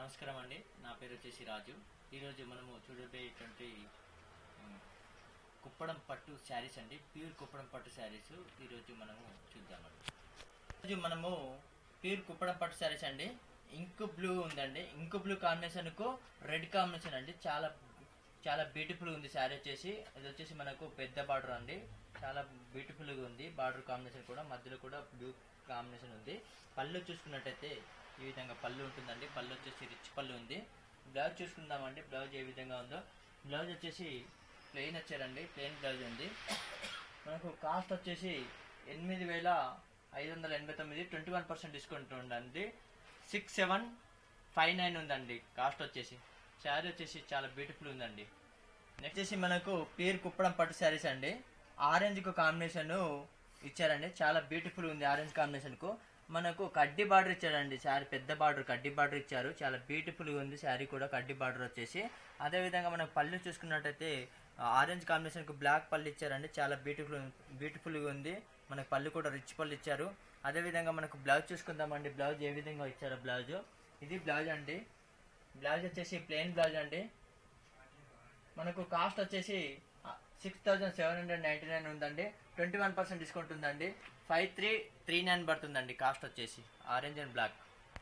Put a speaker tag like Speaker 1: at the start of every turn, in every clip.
Speaker 1: నమస్కారం అండి నా పేరు వచ్చేసి రాజు ఈరోజు మనము చూడబోయేటువంటి ఉమ్, కుప్పడం పట్టు శారీస్ అండి ప్యూర్ కుప్పడం పట్టు శారీస్ ఈరోజు మనము చూద్దామండి ఈరోజు మనము ప్యూర్ కుప్పడం పట్టు శారీస్ అండి ఇంక్ బ్లూ ఉందండి ఇంక్ బ్లూ కాంబినేషన్ కు రెడ్ కాంబినేషన్ అండి చాలా చాలా బ్యూటిఫుల్ ఉంది శారీ వచ్చేసి ఇది వచ్చేసి మనకు పెద్ద బార్డర్ అండి చాలా బ్యూటిఫుల్ గా ఉంది బార్డర్ కాంబినేషన్ కూడా మధ్యలో కూడా బ్లూ కాంబినేషన్ ఉంది పళ్ళు చూసుకున్నట్టయితే ఈ విధంగా పళ్ళు ఉంటుందండి పళ్ళు వచ్చేసి రిచ్ పళ్ళు ఉంది బ్లౌజ్ చూసుకుందామండి బ్లౌజ్ ఏ విధంగా ఉందో బ్లౌజ్ వచ్చేసి ప్లెయిన్ వచ్చారండి ప్లెయిన్ బ్లౌజ్ ఉంది మనకు కాస్ట్ వచ్చేసి ఎనిమిది వేల ఐదు వందల ఎనభై తొమ్మిది ట్వంటీ వన్ పర్సెంట్ డిస్కౌంట్ ఉందండి సిక్స్ సెవెన్ ఫైవ్ నైన్ ఉందండి కాస్ట్ వచ్చేసి శారీ వచ్చేసి చాలా బ్యూటిఫుల్ ఉందండి నెక్స్ట్ వచ్చేసి మనకు పేరు కుప్పడం పట్టు శారీస్ అండి ఆరెంజ్ కు కాంబినేషన్ ఇచ్చారండి చాలా బ్యూటిఫుల్ ఉంది ఆరెంజ్ కాంబినేషన్ కు మనకు కడ్డీ బార్డర్ ఇచ్చారండి శారీ పెద్ద బార్డర్ కడ్డీ బార్డర్ ఇచ్చారు చాలా బ్యూటిఫుల్ గా ఉంది శారీ కూడా కడ్డీ బార్డర్ వచ్చేసి అదే విధంగా మనం పళ్ళు చూసుకున్నట్టయితే ఆరెంజ్ కాంబినేషన్ కు బ్లాక్ పళ్ళు ఇచ్చారండి చాలా బ్యూటిఫుల్ బ్యూటిఫుల్ గా ఉంది మనకు పళ్ళు కూడా రిచ్ పళ్ళు ఇచ్చారు అదే విధంగా మనకు బ్లౌజ్ చూసుకుందామండి బ్లౌజ్ ఏ విధంగా ఇచ్చారో బ్లౌజ్ ఇది బ్లౌజ్ అండి బ్లౌజ్ వచ్చేసి ప్లెయిన్ బ్లౌజ్ అండి మనకు కాస్ట్ వచ్చేసి six thousand seven hundred ninety nine ఉందండి ట్వంటీ వన్ పర్సెంట్ డిస్కౌంట్ ఉందండి ఫైవ్ త్రీ త్రీ నైన్ పడుతుందండి కాస్ట్ వచ్చేసి ఆరెంజ్ అండ్ బ్లాక్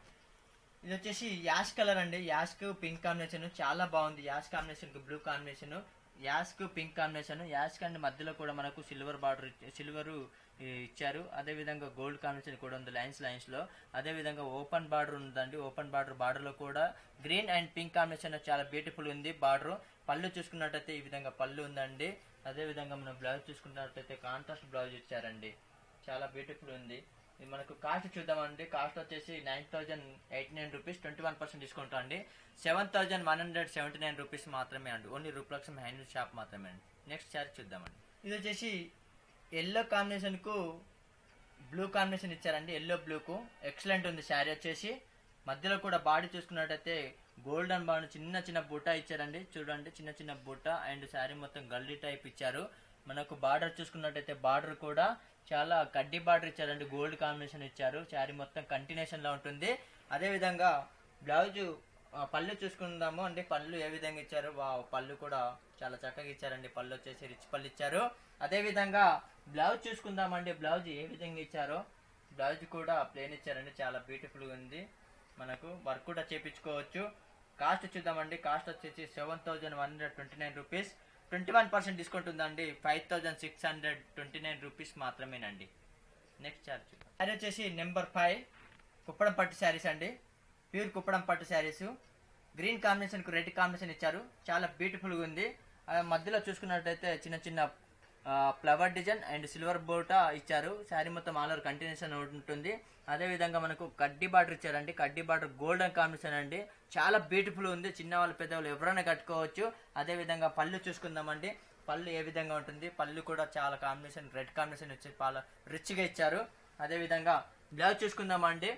Speaker 1: ఇది వచ్చేసి యాష్ కలర్ అండి యాష్ కు పింక్ కాంబినేషన్ చాలా బాగుంది యాష్ కాంబినేషన్ కు బ్లూ కాంబినేషన్ యాష్ కు పింక్ కాంబినేషన్ యాష్ కండి మధ్యలో కూడా మనకు సిల్వర్ బార్డర్ సిల్వర్ ఇచ్చారు అదే విధంగా గోల్డ్ కాంబినేషన్ కూడా ఉంది లైన్స్ లైన్స్ లో అదే విధంగా ఓపెన్ బార్డర్ ఉందండి ఓపెన్ బార్డర్ బార్డర్ లో కూడా గ్రీన్ అండ్ పింక్ కాంబినేషన్ చాలా బ్యూటిఫుల్ ఉంది బార్డర్ పళ్ళు చూసుకున్నట్టయితే ఈ విధంగా పళ్ళు ఉందండి అదే విధంగా మనం బ్లౌజ్ చూసుకున్నట్టయితే కాంట్రాస్ట్ బ్లౌజ్ ఇచ్చారండి చాలా బ్యూటిఫుల్ ఉంది ఇది మనకు కాస్ట్ చూద్దామండి కాస్ట్ వచ్చేసి nine thousand eighty nine rupees twenty one percent discount అండి seven thousand one hundred seventy nine rupees మాత్రమే అండి ఓన్లీ రూపలక్ష్మి హ్యాండిల్ షాప్ మాత్రమే అండి నెక్స్ట్ చార్జ్ చూద్దామండి ఇది వచ్చేసి ఎల్లో కాంబినేషన్ కు బ్లూ కాంబినేషన్ ఇచ్చారండి ఎల్లో బ్లూ కు ఎక్సలెంట్ ఉంది శారీ వచ్చేసి మధ్యలో కూడా బాడీ చూసుకున్నట్టయితే గోల్డెన్ బాడీ చిన్న చిన్న బుట్ట ఇచ్చారండి చూడండి చిన్న చిన్న బుట్ట అండ్ శారీ మొత్తం గల్లీ టైప్ ఇచ్చారు మనకు బార్డర్ చూసుకున్నట్టయితే బార్డర్ కూడా చాలా కడ్డీ బార్డర్ ఇచ్చారండి గోల్డ్ కాంబినేషన్ ఇచ్చారు శారీ మొత్తం కంటిన్యూషన్ లో ఉంటుంది అదే విధంగా బ్లౌజ్ ఆ, పళ్ళు చూసుకుందాము అంటే పళ్ళు ఏ విధంగా ఇచ్చారు వా పళ్ళు కూడా చాలా చక్కగా ఇచ్చారండి పళ్ళు వచ్చేసి రిచ్ పళ్ళు ఇచ్చారు అదే విధంగా బ్లౌజ్ చూసుకుందామండి బ్లౌజ్ ఏ విధంగా ఇచ్చారో బ్లౌజ్ కూడా ప్లేన్ ఇచ్చారండి చాలా బ్యూటిఫుల్ గా ఉంది మనకు వర్క్ కూడా చేపించుకోవచ్చు కాస్ట్ చూద్దామండి కాస్ట్ వచ్చేసి seven thousand one hundred twenty nine rupees twenty one percent discount ఉందండి five thousand six hundred twenty nine rupees మాత్రమేనండి నెక్స్ట్ చార్జ్ అది వచ్చేసి నెంబర్ ఫైవ్ కుప్పడం పట్టు శారీస్ అండి ప్యూర్ కుప్పడం పట్టు శారీస్ గ్రీన్ కాంబినేషన్ కు రెడ్ కాంబినేషన్ ఇచ్చారు చాలా బ్యూటిఫుల్ గా ఉంది ఆ మధ్యలో చూసుకున్నట్టయితే చిన్న చిన్న ఫ్లవర్ డిజైన్ అండ్ సిల్వర్ బోట ఇచ్చారు శారీ మొత్తం ఆల్ ఓవర్ కంటిన్యూషన్ ఉంటుంది అదే విధంగా మనకు కడ్డీ బార్డర్ ఇచ్చారండి కడ్డీ బార్డర్ గోల్డెన్ కాంబినేషన్ అండి చాలా బ్యూటిఫుల్ ఉంది చిన్న వాళ్ళు పెద్దవాళ్ళు ఎవరైనా కట్టుకోవచ్చు అదే విధంగా పళ్ళు చూసుకుందామండి పళ్ళు ఏ విధంగా ఉంటుంది పళ్ళు కూడా చాలా కాంబినేషన్ రెడ్ కాంబినేషన్ వచ్చి చాలా రిచ్ గా ఇచ్చారు అదే విధంగా బ్లౌజ్ చూసుకుందామండి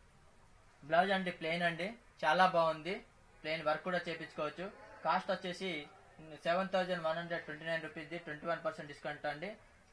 Speaker 1: బ్లౌజ్ అండి ప్లెయిన్ అండి చాలా బాగుంది ప్లెయిన్ వర్క్ కూడా చేపించుకోవచ్చు కాస్ట్ వచ్చేసి seven thousand one hundred twenty nine రూపీస్ది ట్వంటీ వన్ పర్సెంట్ డిస్కౌంట్ అండి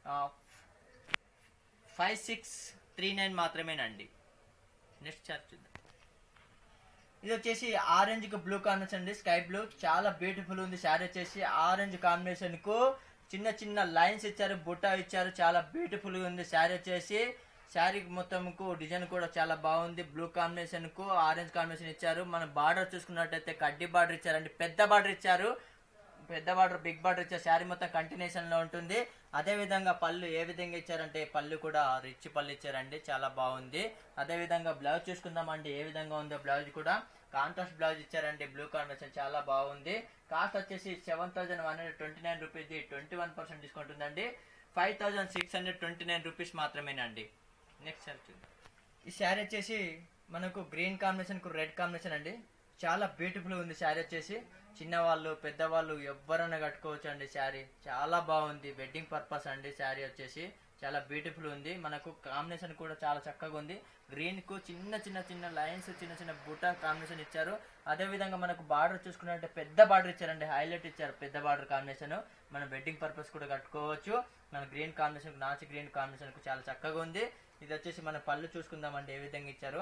Speaker 1: ఫైవ్ సిక్స్ త్రీ నైన్ మాత్రమేనండి నెక్స్ట్ చార్జ్ చూద్దాం ఇది వచ్చేసి ఆరెంజ్ కు బ్లూ కాంబినేషన్ అండి స్కై బ్లూ చాలా బ్యూటిఫుల్ ఉంది శారీ వచ్చేసి ఆరెంజ్ కాంబినేషన్ కు చిన్న చిన్న లైన్స్ ఇచ్చారు బుట్ట ఇచ్చారు చాలా బ్యూటిఫుల్ గా ఉంది శారీ వచ్చేసి శారీ మొత్తం కు డిజైన్ కూడా చాలా బాగుంది బ్లూ కాంబినేషన్ కు ఆరెంజ్ కాంబినేషన్ ఇచ్చారు మన బార్డర్ చూసుకున్నట్టయితే కడ్డీ బార్డర్ ఇచ్చారండి పెద్ద బార్డర్ ఇచ్చారు పెద్ద బార్డర్ బిగ్ బార్డర్ ఇచ్చే శారీ మొత్తం కంటిన్యూషన్ లో ఉంటుంది అదే విధంగా పళ్ళు ఏ విధంగా ఇచ్చారంటే పళ్ళు కూడా రిచ్ పళ్ళు ఇచ్చారండి చాలా బాగుంది అదే విధంగా బ్లౌజ్ చూసుకుందామండి ఏ విధంగా ఉందో బ్లౌజ్ కూడా కాంట్రాస్ట్ బ్లౌజ్ ఇచ్చారండి బ్లూ కాంబినేషన్ చాలా బాగుంది కాస్ట్ వచ్చేసి seven thousand one hundred twenty nine rupees twenty one percent discount ఉందండి five thousand six hundred twenty nine rupees మాత్రమేనండి నెక్స్ట్ సార్ చూద్దాం ఈ శారీ వచ్చేసి మనకు గ్రీన్ కాంబినేషన్ కు రెడ్ కాంబినేషన్ అండి చాలా బ్యూటిఫుల్ ఉంది శారీ వచ్చేసి చిన్నవాళ్ళు పెద్దవాళ్ళు ఎవరైనా కట్టుకోవచ్చు అండి శారీ చాలా బాగుంది వెడ్డింగ్ పర్పస్ అండి శారీ వచ్చేసి చాలా బ్యూటిఫుల్ ఉంది మనకు కాంబినేషన్ కూడా చాలా చక్కగా ఉంది గ్రీన్ కు చిన్న చిన్న చిన్న లైన్స్ చిన్న చిన్న బుటా కాంబినేషన్ ఇచ్చారు అదే విధంగా మనకు బార్డర్ చూసుకున్నట్టే పెద్ద బార్డర్ ఇచ్చారండి హైలైట్ ఇచ్చారు పెద్ద బార్డర్ కాంబినేషన్ మన వెడ్డింగ్ పర్పస్ కూడా కట్టుకోవచ్చు మన గ్రీన్ కాంబినేషన్ నాచి గ్రీన్ కాంబినేషన్ కు చాలా చక్కగా ఉంది ఇది వచ్చేసి మన పళ్ళు చూసుకుందామండి ఏ విధంగా ఇచ్చారు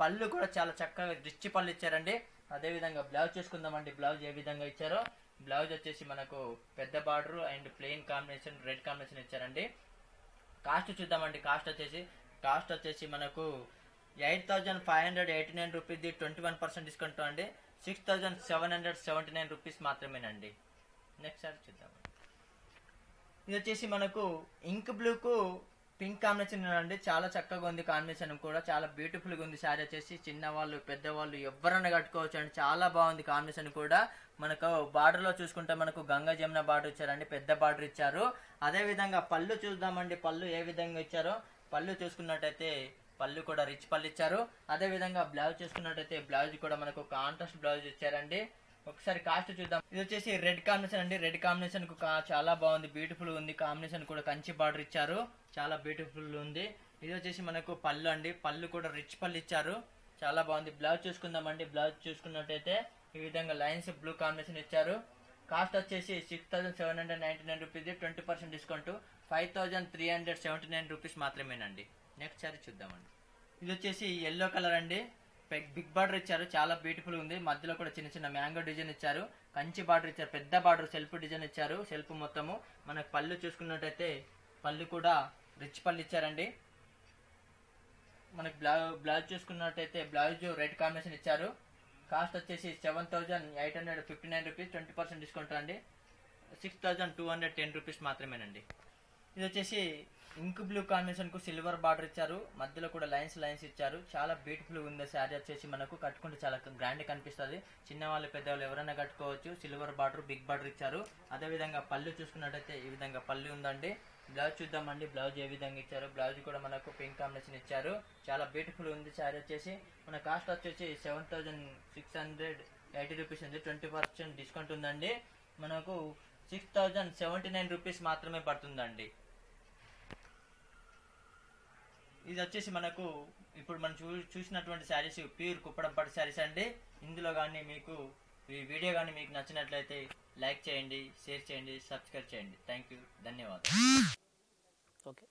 Speaker 1: పళ్ళు కూడా చాలా చక్కగా రిచ్ పళ్ళు ఇచ్చారండి అదే విధంగా బ్లౌజ్ చూసుకుందామండి బ్లౌజ్ ఏ విధంగా ఇచ్చారో బ్లౌజ్ వచ్చేసి మనకు పెద్ద border and plain combination red combination ఇచ్చారండి కాస్ట్ చూద్దామండి కాస్ట్ వచ్చేసి కాస్ట్ వచ్చేసి మనకు eight thousand five hundred eighty nine రూపీస్ది ట్వంటీ వన్ పర్సెంట్ డిస్కౌంట్ అండి six thousand seven hundred seventy nine rupees మాత్రమేనండి నెక్స్ట్ సార్ చూద్దాం ఇది వచ్చేసి మనకు ఇంక్ బ్లూకు పింక్ కాంబినేషన్ అండి చాలా చక్కగా ఉంది కాంబినేషన్ కూడా చాలా బ్యూటిఫుల్ గా ఉంది శారీ వచ్చేసి చిన్న వాళ్ళు పెద్దవాళ్ళు ఎవరైనా కట్టుకోవచ్చు అండి చాలా బాగుంది కాంబినేషన్ కూడా మనకు బార్డర్ లో చూసుకుంటే మనకు గంగా జమున బార్డర్ ఇచ్చారండి పెద్ద బార్డర్ ఇచ్చారు అదే విధంగా పళ్ళు చూద్దామండి పళ్ళు ఏ విధంగా ఇచ్చారో పళ్ళు చూసుకున్నట్టయితే పళ్ళు కూడా రిచ్ పళ్ళు ఇచ్చారు అదే విధంగా బ్లౌజ్ చూసుకున్నట్టయితే బ్లౌజ్ కూడా మనకు కాంట్రాస్ట్ బ్లౌజ్ ఇచ్చారండి ఒకసారి కాస్ట్ చూద్దాం ఇది వచ్చేసి రెడ్ కాంబినేషన్ అండి రెడ్ కాంబినేషన్ కు కా- చాలా బాగుంది బ్యూటిఫుల్ ఉంది కాంబినేషన్ కూడా కంచి బార్డర్ ఇచ్చారు చాలా బ్యూటిఫుల్ ఉంది ఇది వచ్చేసి మనకు పళ్ళు అండి పళ్ళు కూడా రిచ్ పళ్ళు ఇచ్చారు చాలా బాగుంది బ్లౌజ్ చూసుకుందామండి బ్లౌజ్ చూసుకున్నట్టయితే ఈ విధంగా లైన్స్ బ్లూ కాంబినేషన్ ఇచ్చారు కాస్ట్ వచ్చేసి six thousand seven hundred ninety nine rupees twenty percent discount five thousand three hundred seventy nine rupees మాత్రమేనండి నెక్స్ట్ సారీ చూద్దామండి ఇది వచ్చేసి ఎల్లో కలర్ అండి పెగ్ బిగ్ బార్డర్ ఇచ్చారు చాలా బ్యూటిఫుల్ ఉంది మధ్యలో కూడా చిన్న చిన్న మ్యాంగో డిజైన్ ఇచ్చారు కంచి బార్డర్ ఇచ్చారు పెద్ద బార్డర్ సెల్ఫ్ డిజైన్ ఇచ్చారు సెల్ఫ్ మొత్తము మనకు పళ్ళు చూసుకున్నట్టయితే పళ్ళు కూడా రిచ్ పళ్ళు ఇచ్చారండి మనకి బ్లౌ బ్లౌజ్ చూసుకున్నట్టయితే బ్లౌజ్ రెడ్ కాంబినేషన్ ఇచ్చారు కాస్ట్ వచ్చేసి seven thousand eight hundred fifty nine rupees twenty percent discount అండి six thousand two hundred ten rupees మాత్రమేనండి ఇది వచ్చేసి ఇంక్ బ్లూ కాంబినేషన్ కు సిల్వర్ బార్డర్ ఇచ్చారు మధ్యలో కూడా లైన్స్ లైన్స్ ఇచ్చారు చాలా బ్యూటిఫుల్ ఉంది శారీ వచ్చేసి మనకు కట్టుకుంటే చాలా గ్రాండ్ కనిపిస్తుంది చిన్నవాళ్ళు పెద్దవాళ్ళు ఎవరైనా కట్టుకోవచ్చు సిల్వర్ బార్డర్ బిగ్ బార్డర్ ఇచ్చారు అదే విధంగా పళ్ళు చూసుకున్నట్టయితే ఈ విధంగా పళ్ళు ఉందండి బ్లౌజ్ చూద్దామండి బ్లౌజ్ ఏ విధంగా ఇచ్చారు బ్లౌజ్ కూడా మనకు పింక్ కాంబినేషన్ ఇచ్చారు చాలా బ్యూటిఫుల్ ఉంది శారీ వచ్చేసి మన కాస్ట్ వచ్చేసి seven thousand six hundred eighty rupees ఉంది ట్వంటీ పర్సెంట్ డిస్కౌంట్ ఉందండి మనకు six thousand seventy nine rupees మాత్రమే పడుతుందండి ఇది వచ్చేసి మనకు ఇప్పుడు మనం చూ చూసినటువంటి శారీస్ ప్యూర్ కుప్పడం పట్టు శారీస్ అండి ఇందులో కానీ మీకు ఈ వీడియో కానీ మీకు నచ్చినట్లయితే లైక్ చేయండి షేర్ చేయండి సబ్స్క్రైబ్ చేయండి థ్యాంక్ యూ ధన్యవాదాలు
Speaker 2: Okay.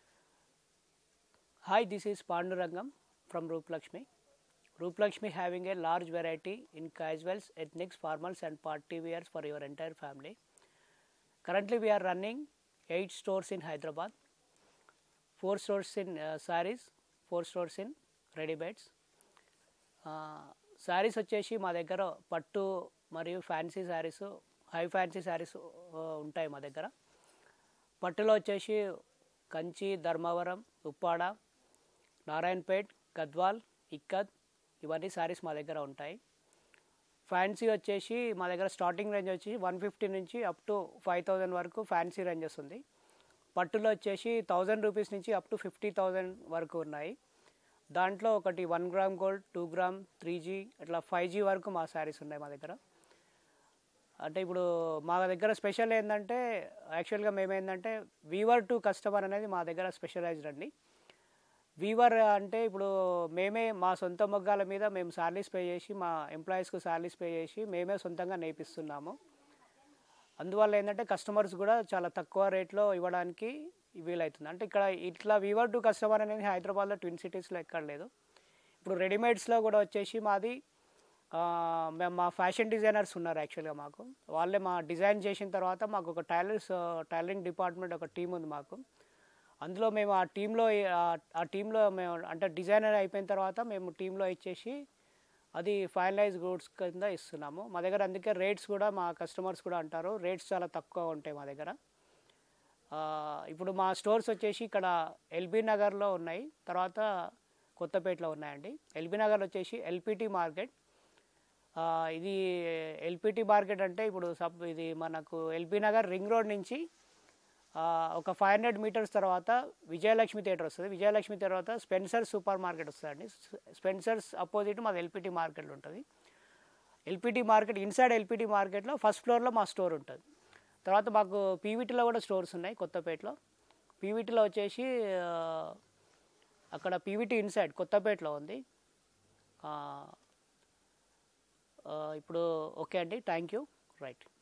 Speaker 2: Hi, this is Pandurangam from Roop Lakshmi. Roop Lakshmi having a large variety in casuals, ethnics, formals and party wears for your entire family. Currently we are running 8 stores in Hyderabad, 4 stores in uh, sarees, 4 stores in ready beds. Saris వచ్చేసి మా దగ్గర పట్టు మరియు fancy saris high fancy saris ఉంటాయి మా దగ్గర పట్టులో వచ్చేసి కంచి ధర్మవరం ఉప్పాడ నారాయణపేట్ గద్వాల్ ఇక్కత్ ఇవన్నీ శారీస్ మా దగ్గర ఉంటాయి ఫ్యాన్సీ వచ్చేసి మా దగ్గర స్టార్టింగ్ రేంజ్ వచ్చి వన్ ఫిఫ్టీ నుంచి అప్ టు ఫైవ్ థౌజండ్ వరకు ఫ్యాన్సీ రేంజెస్ ఉంది పట్టులో వచ్చేసి థౌజండ్ రూపీస్ నుంచి అప్ టు ఫిఫ్టీ థౌజండ్ వరకు ఉన్నాయి దాంట్లో ఒకటి one gram gold two gram three G అట్లా ఫైవ్ జీ వరకు మా శారీస్ ఉన్నాయి మా దగ్గర అంటే ఇప్పుడు మా దగ్గర స్పెషల్ ఏంటంటే యాక్చువల్గా మేమేంటంటే వీవర్ టు కస్టమర్ అనేది మా దగ్గర స్పెషలైజ్డ్ అండి వీవర్ అంటే ఇప్పుడు మేమే మా సొంత మొగ్గాల మీద మేము శాలరీస్ పే చేసి మా ఎంప్లాయీస్కి శాలరీస్ పే చేసి మేమే సొంతంగా నేర్పిస్తున్నాము అందువల్ల ఏంటంటే కస్టమర్స్ కూడా చాలా తక్కువ రేట్లో ఇవ్వడానికి వీలవుతుంది అంటే ఇక్కడ ఇట్లా వీవర్ టు కస్టమర్ అనేది హైదరాబాద్లో ట్విన్ సిటీస్లో ఎక్కడ లేదు ఇప్పుడు రెడీమేడ్స్లో కూడా వచ్చేసి మాది ఆ, మేము మా ఫ్యాషన్ డిజైనర్స్ ఉన్నారు యాక్చువల్గా మాకు వాళ్ళే మా డిజైన్ చేసిన తర్వాత మాకు ఒక టైలర్స్ టైలరింగ్ డిపార్ట్మెంట్ ఒక టీం ఉంది మాకు అందులో మేము ఆ టీంలో ఆ టీంలో మేము అంటే డిజైనర్ అయిపోయిన తర్వాత మేము టీంలో ఇచ్చేసి అది ఫైనలైజ్ గూడ్స్ కింద ఇస్తున్నాము మా దగ్గర అందుకే రేట్స్ కూడా మా కస్టమర్స్ కూడా అంటారు రేట్స్ చాలా తక్కువ ఉంటాయి మా దగ్గర ఆ, ఇప్పుడు మా స్టోర్స్ వచ్చేసి ఇక్కడ ఎల్బీ నగర్లో ఉన్నాయి తర్వాత కొత్తపేటలో ఉన్నాయండి ఎల్బీ నగర్ వచ్చేసి ఎల్పిటి మార్కెట్ ఆ, ఇది ఎల్పిటి మార్కెట్ అంటే ఇప్పుడు సబ్ ఇది మనకు ఎల్బీ నగర్ రింగ్ రోడ్ నుంచి ఆ, ఒక ఫైవ్ హండ్రెడ్ మీటర్స్ తర్వాత విజయలక్ష్మి థియేటర్ వస్తుంది విజయలక్ష్మి తర్వాత స్పెన్సర్ సూపర్ మార్కెట్ వస్తుందండి స్పెన్సర్స్ అపోజిట్ మాది ఎల్పిటి మార్కెట్లో ఉంటుంది ఎల్పిటి మార్కెట్ ఇన్సైడ్ ఎల్పిటి మార్కెట్లో ఫస్ట్ ఫ్లోర్లో మా స్టోర్ ఉంటుంది తర్వాత మాకు పీవీటీలో కూడా స్టోర్స్ ఉన్నాయి కొత్తపేటలో పీవీటీలో వచ్చేసి ఆ, అక్కడ పీవీటీ ఇన్సైడ్ కొత్తపేటలో ఉంది ఆ, ఆ, ఇప్పుడు ఓకే అండి థ్యాంక్ యూ రైట్